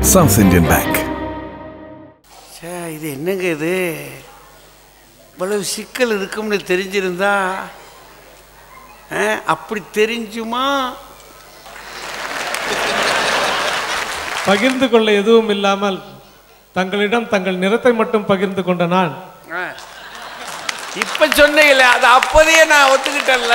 South Indian Bank. சே இது என்னங்க இது இவ்வளவு சிக்கல் இருக்கும்னு தெரிஞ்சிருந்தா ஆ, அப்படி தெரிஞ்சுமா பகிர்ந்து கொள்ள எதுவும் இல்லாமல் தங்களிடம் தங்கள் நிறத்தை மட்டும் பகிர்ந்து கொண்ட நான் ஆ. இப்ப சொன்னீங்களே அது அப்போதையே நான் ஒத்துக்கிட்டேன்ல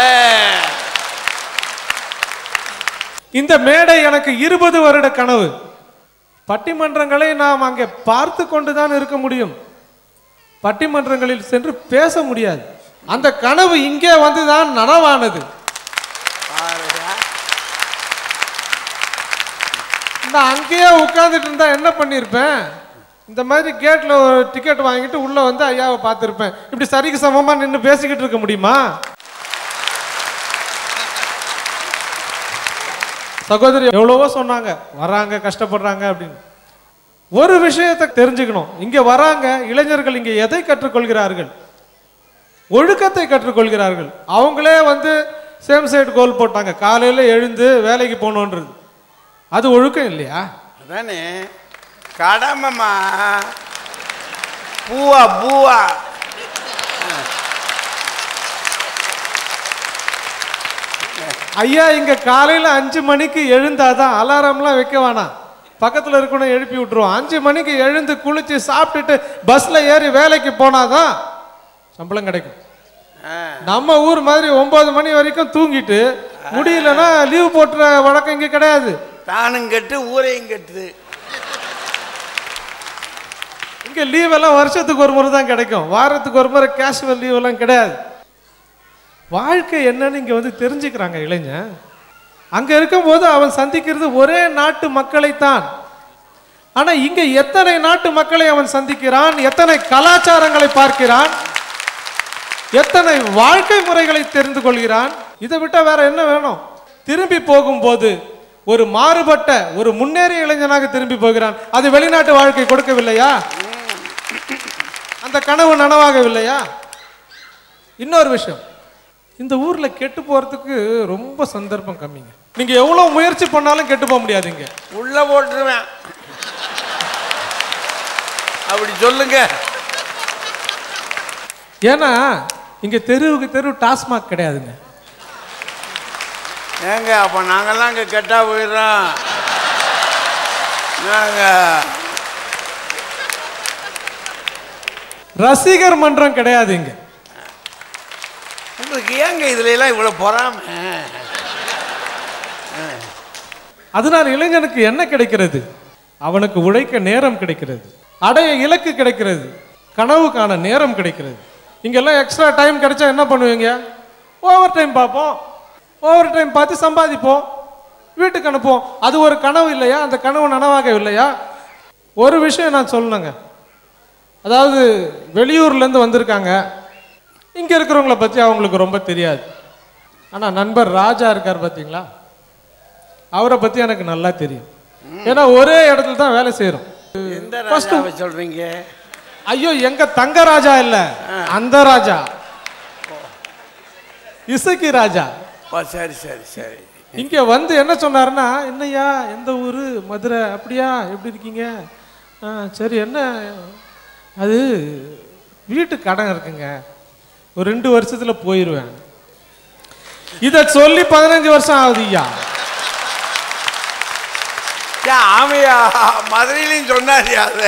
இந்த மேடை எனக்கு இருபது வருட கனவு பட்டிமன்றங்களை நாம் அங்கே பார்த்து கொண்டுதான் இருக்க முடியும் பட்டிமன்றங்களில் சென்று பேச முடியாது அந்த கனவு இங்கே வந்துதான் நனவானது பாருடா. நான் அங்கேயே உட்கார்ந்துட்டு இருந்தா என்ன பண்ணியிருப்பேன் இந்த மாதிரி கேட்ல ஒரு டிக்கெட் வாங்கிட்டு உள்ள வந்து ஐயாவை பார்த்துருப்பேன் இப்படி சரிக்கு சமமா நின்று பேசிக்கிட்டு இருக்க முடியுமா சகோதரி எவ்வளவோ சொன்னாங்க வராங்க கஷ்டப்படுறாங்க அப்படின்னு ஒரு விஷயத்தை தெரிஞ்சுக்கணும் இங்க வராங்க இளைஞர்கள் இங்க எதை கற்றுக்கொள்கிறார்கள் ஒழுக்கத்தை கற்றுக்கொள்கிறார்கள் அவங்களே வந்து சேம் சைடு கோல் போட்டாங்க காலையில எழுந்து வேலைக்கு போகணுன்றது அது ஒழுக்கம் இல்லையா அதானே கடமைமா பூவா பூவா ஐயா இங்க காலையில அஞ்சு மணிக்கு எழுந்தாதான் அலாரம்லாம் வைக்க வேணாம் பக்கத்துல இருக்கணும் எழுப்பி விட்டுருவோம் அஞ்சு மணிக்கு எழுந்து குளிச்சு சாப்பிட்டுட்டு பஸ்ல ஏறி வேலைக்கு போனாதான் சம்பளம் கிடைக்கும் ஆ. நம்ம ஊர் மாதிரி ஒன்பது மணி வரைக்கும் தூங்கிட்டு முடியலன்னா லீவ் போட்டுற வழக்கம் இங்க கிடையாது தானும் கெட்டு ஊரையும் கெட்டுது இங்க லீவ் எல்லாம் வருஷத்துக்கு ஒரு முறை தான் கிடைக்கும் வாரத்துக்கு ஒரு முறை கேஷுவல் லீவ் எல்லாம் கிடையாது வாழ்க்கை என்னன்னு இங்க வந்து தெரிஞ்சுக்கிறாங்க இளைஞன் அங்க இருக்கும்போது அவன் சந்திக்கிறது ஒரே நாட்டு மக்களைத்தான் ஆனா இங்க எத்தனை நாட்டு மக்களை அவன் சந்திக்கிறான் எத்தனை கலாச்சாரங்களை பார்க்கிறான் எத்தனை வாழ்க்கை முறைகளை தெரிந்து கொள்கிறான் இதை விட்டா வேற என்ன வேணும் திரும்பி போகும்போது ஒரு மாறுபட்ட ஒரு முன்னேறிய இளைஞனாக திரும்பி போகிறான் அது வெளிநாட்டு வாழ்க்கை கொடுக்கவில்லையா அந்த கனவு நனவாகவில்லையா இன்னொரு விஷயம் இந்த ஊர்ல கெட்டு போறதுக்கு ரொம்ப சந்தர்ப்பம் கம்மிங்க நீங்க எவ்வளவு முயற்சி பண்ணாலும் கெட்டு போக முடியாதுங்க உள்ள போட்டுருவேன் அப்படி சொல்லுங்க ஏன்னா இங்க தெருவுக்கு தெரு டாஸ்மாக் கிடையாதுங்க ஏங்க அப்ப நாங்கெல்லாம் இங்க கெட்டா போயிடுறோம் நாங்க ரசிகர் மன்றம் கிடையாது இங்க உங்களுக்கு ஏங்க இதுல எல்லாம் இவ்வளவு பொறாம அதனால் இளைஞனுக்கு என்ன கிடைக்கிறது அவனுக்கு உழைக்க நேரம் கிடைக்கிறது அடைய இலக்கு கிடைக்கிறது கனவு காண நேரம் கிடைக்கிறது இங்கெல்லாம் எக்ஸ்ட்ரா டைம் கிடைச்சா என்ன பண்ணுவீங்க ஓவர் டைம் பார்ப்போம் ஓவர் டைம் பார்த்து சம்பாதிப்போம் வீட்டுக்கு அனுப்புவோம் அது ஒரு கனவு இல்லையா அந்த கனவு நனவாகவில்லையா ஒரு விஷயம் நான் சொல்லணுங்க அதாவது வெளியூர்லேருந்து வந்திருக்காங்க இங்கே இருக்கிறவங்கள பற்றி அவங்களுக்கு ரொம்ப தெரியாது ஆனால் நண்பர் ராஜா இருக்கார் பார்த்தீங்களா அவரை பற்றி எனக்கு நல்லா தெரியும் ஏன்னா ஒரே இடத்துல தான் வேலை செய்கிறோம் எந்த ராஜாவை சொல்றீங்க ஐயோ எங்க தங்க ராஜா இல்ல அந்த ராஜா இசக்கி ராஜா ஓ சரி சரி சரி இங்க வந்து என்ன சொன்னாருன்னா என்னய்யா எந்த ஊரு மதுரை அப்படியா எப்படி இருக்கீங்க ஆ, சரி என்ன அது வீட்டு கடன் இருக்குங்க ஒரு ரெண்டு வருஷத்துல போயிருவேன் இத சொல்லி பதினஞ்சு வருஷம் ஆகுது ஐயா ஏன் ஆமையா மதுரையிலையும் சொன்னாரியா அது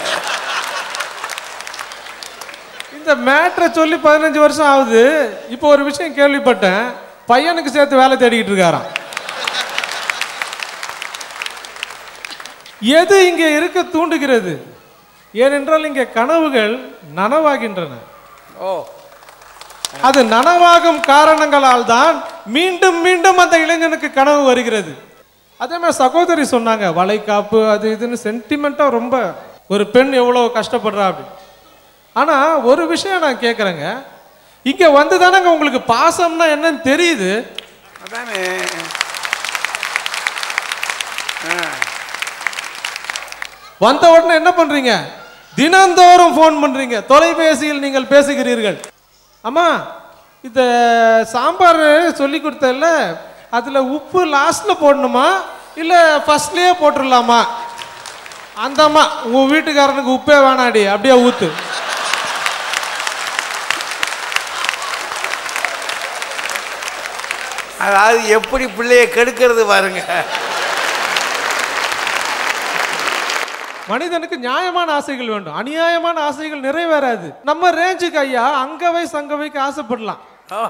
இந்த மேட்ரை சொல்லி பதினஞ்சு வருஷம் ஆகுது இப்போ ஒரு விஷயம் கேள்விப்பட்டேன் பையனுக்கு சேர்த்து வேலை தேடிக்கிட்டு இருக்காராம் எது இங்கே இருக்க தூண்டுகிறது ஏனென்றால் இங்கே கனவுகள் நனவாகின்றன ஓ அது நனவாகும் காரணங்களால் தான் மீண்டும் மீண்டும் அந்த இளைஞனுக்கு கனவு வருகிறது அதே மாதிரி சகோதரி சொன்னாங்க வளைகாப்பு அது இதுன்னு சென்டிமெண்ட்டாக ரொம்ப ஒரு பெண் எவ்வளோ கஷ்டப்படுறா அப்படி ஆனால் ஒரு விஷயம் நான் கேட்குறேங்க இங்கே வந்து தானேங்க உங்களுக்கு பாசம்னா என்னன்னு தெரியுது அதானே வந்த உடனே என்ன பண்றீங்க தினந்தோறும் ஃபோன் பண்றீங்க தொலைபேசியில் நீங்கள் பேசுகிறீர்கள் அம்மா இந்த சாம்பார் சொல்லி கொடுத்தல அதுல உப்பு லாஸ்ட்ல போடணுமா இல்ல ஃபர்ஸ்ட்லயே போட்டுடலாமா அந்த அம்மா உன் வீட்டுக்காரனுக்கு உப்பே வேணாடி அப்படியே ஊத்து அதாவது எப்படி பிள்ளைய கெடுக்கிறது பாருங்க மனிதனுக்கு நியாயமான ஆசைகள் வேண்டும் அநியாயமான ஆசைகள் நிறைவேறாது நம்ம ரேஞ்சுக்கு ஐயா அங்கவை சங்கவைக்கு ஆசைப்படலாம்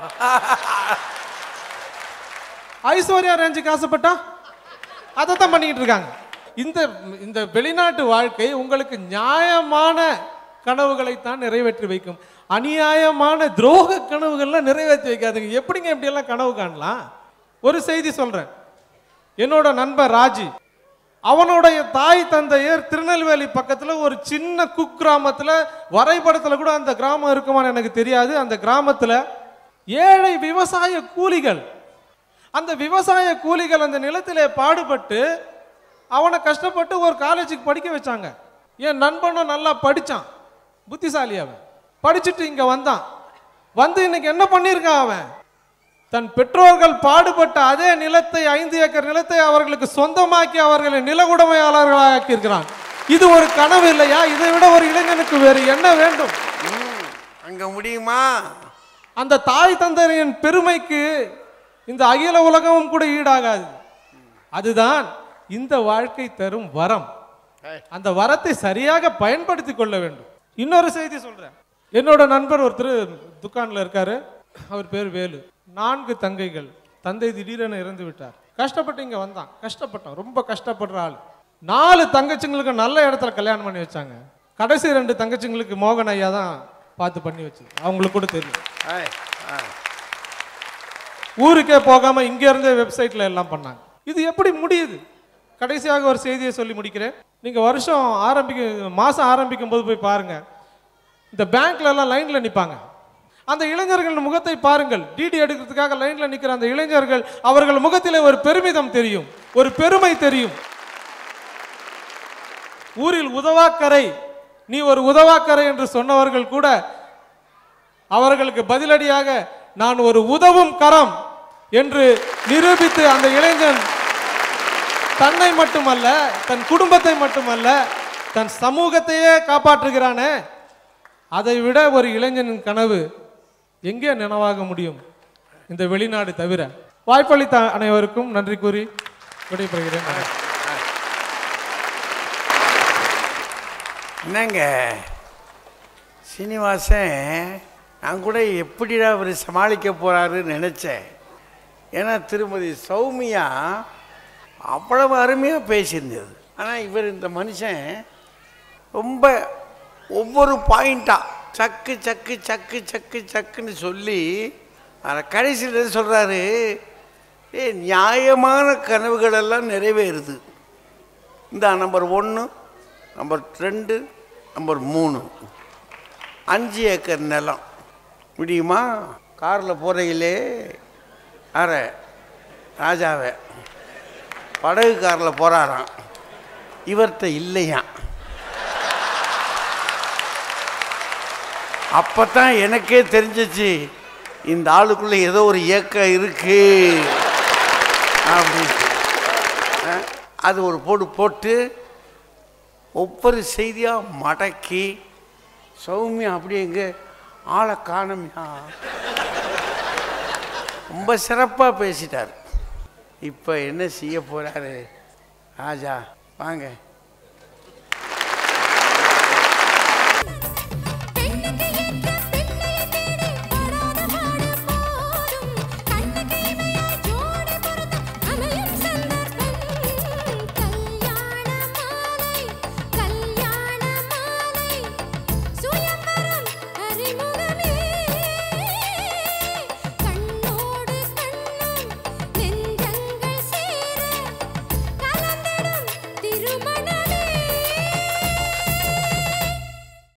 ஐஸ்வர்யா ரேஞ்சுக்கு ஆசைப்பட்டா அதை தான் பண்ணிக்கிட்டு இருக்காங்க இந்த இந்த வெளிநாட்டு வாழ்க்கை உங்களுக்கு நியாயமான கனவுகளைத்தான் நிறைவேற்றி வைக்கும் அநியாயமான துரோக கனவுகள்லாம் நிறைவேற்றி வைக்காதுங்க எப்படிங்க இப்படியெல்லாம் கனவு காணலாம் ஒரு செய்தி சொல்றேன் என்னோட நண்பர் ராஜி அவனுடைய தாய் தந்தையர் திருநெல்வேலி பக்கத்துல ஒரு சின்ன குக்கிராமத்துல வரைபடத்துல கூட அந்த கிராமம் இருக்குமான்னு எனக்கு தெரியாது அந்த கிராமத்துல ஏழை விவசாய கூலிகள் அந்த விவசாய கூலிகள் அந்த நிலத்திலே பாடுபட்டு அவனை கஷ்டப்பட்டு ஒரு காலேஜுக்கு படிக்க வச்சாங்க என் நண்பனும் நல்லா படிச்சான் புத்திசாலி அவன் படிச்சுட்டு இங்க வந்தான் வந்து இன்னைக்கு என்ன பண்ணியிருக்கான் அவன் தன் பெற்றோர்கள் பாடுபட்ட அதே நிலத்தை ஐந்து ஏக்கர் நிலத்தை அவர்களுக்கு சொந்தமாக்கி அவர்களை நில உடைமையாளர்களாக ஆக்கியிருக்கிறான் இது ஒரு கனவு இல்லையா இதை விட ஒரு இளைஞனுக்கு வேறு என்ன வேண்டும் ம், அங்க முடியுமா அந்த தாய் தந்தையின் பெருமைக்கு இந்த அகில உலகமும் கூட ஈடாகாது அதுதான் இந்த வாழ்க்கை தரும் வரம் அந்த வரத்தை சரியாக பயன்படுத்தி கொள்ள வேண்டும் இன்னொரு செய்தி சொல்றேன் என்னோட நண்பர் ஒருத்தர் துக்கான்ல இருக்காரு அவர் பேர் வேலு நான்கு தங்கைகள் தந்தை திடீரென இறந்து விட்டார் கஷ்டப்பட்டு இங்க வந்தான் கஷ்டப்பட்டான் ரொம்ப கஷ்டப்படுற ஆள் நாலு தங்கச்சிங்களுக்கு நல்ல இடத்துல கல்யாணம் பண்ணி வச்சாங்க கடைசி ரெண்டு தங்கச்சிங்களுக்கு மோகன் ஐயா தான் பார்த்து பண்ணி வச்சது அவங்களுக்கு கூட தெரியும் ஐய், ஆ. ஊருக்கே போகாம இங்க இருந்தே வெப்சைட்ல எல்லாம் பண்ணாங்க இது எப்படி முடியுது கடைசியாக ஒரு செய்தியை சொல்லி முடிக்கிறேன் நீங்க வருஷம் ஆரம்பிக்க மாசம் ஆரம்பிக்கும் போது போய் பாருங்க இந்த பேங்க்ல எல்லாம் லைன்ல நிப்பாங்க அந்த இளைஞர்கள் முகத்தை பாருங்கள் டிடி எடுக்கிறதுக்காக லைன்ல நிக்கிற அந்த இளைஞர்கள் அவர்கள் முகத்திலே ஒரு பெருமிதம் தெரியும் ஒரு பெருமை தெரியும் ஊரில் உதவாக்கரை நீ ஒரு உதவாக்கரை என்று சொன்னவர்கள் கூட அவர்களுக்கு பதிலடியாக நான் ஒரு உதவும் கரம் என்று நிரூபித்து அந்த இளைஞன் தன்னை மட்டுமல்ல தன் குடும்பத்தை மட்டுமல்ல தன் சமூகத்தையே காப்பாற்றுகிறானே அதை விட ஒரு இளைஞனின் கனவு எங்கே நினைவாக முடியும் இந்த வெளிநாடு தவிர வாய்ப்பளித்த அனைவருக்கும் நன்றி கூறி விடைபெறுகிறேன் நன்றி. என்னங்க சீனிவாசன் நான் கூட எப்படிடா அவர் சமாளிக்க போறாருன்னு நினச்சேன் ஏன்னா திருமதி சௌமியா அவ்வளவு அருமையாக பேசியிருந்தது ஆனால் இவர் இந்த மனுஷன் ரொம்ப ஒவ்வொரு பாயிண்ட்டாக சக்கு சக்கு சக்கு சக்கு சக்குன்னு சொல்லி அதை கடைசியில் சொல்கிறாரு ஏ நியாயமான கனவுகள் எல்லாம் நிறைவேறுது இந்த நம்பர் ஒன்று நம்பர் ரெண்டு நம்பர் மூணு அஞ்சு ஏக்கர் நிலம் முடியுமா காரில் போகிறையிலே அற ராஜாவை படகு காரில் போகிறாராம் இவர்கிட்ட இல்லையாம் அப்போ தான் எனக்கே தெரிஞ்சிச்சு இந்த ஆளுக்குள்ளே ஏதோ ஒரு இயக்கம் இருக்கு அப்படின்னு அஹ், அது ஒரு போடு போட்டு ஒவ்வொரு செய்தியாக மடக்கி சௌமியா அப்படியே எங்க ஆளை காணமியா ரொம்ப சிறப்பாக பேசிட்டார் இப்போ என்ன செய்ய போகிறாரு ராஜா வாங்க